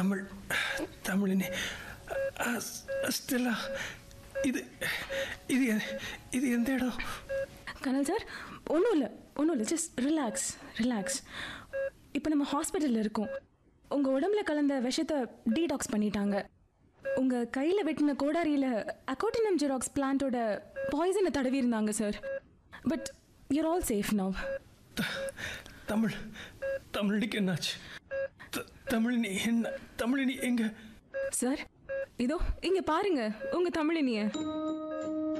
Tamil Tamilini Stella இது இது எ- இது எந்த இடம் கனல் சார் ஒன்றும் இல்லை ஒன்றும் இல்லை ஜஸ்ட் ரிலாக்ஸ் ரிலாக்ஸ் இப்போ நம்ம ஹாஸ்பிட்டலில் இருக்கோம் உங்கள் உடம்புல கலந்த விஷத்தை டீடாக்ஸ் பண்ணிட்டாங்க உங்கள் கையில் வெட்டின கோடாரியில் அக்கோட்டினம் ஜெராக்ஸ் பிளான்ட்டோட பாய்சனை தடவி இருந்தாங்க sir but you're all safe now த- தமிழ் தமிழினிக்கு என்னாச்சு த- தமிழினி என்ன தமிழினி எங்க சார் இதோ இங்கே பாருங்க உங்கள் தமிழினிய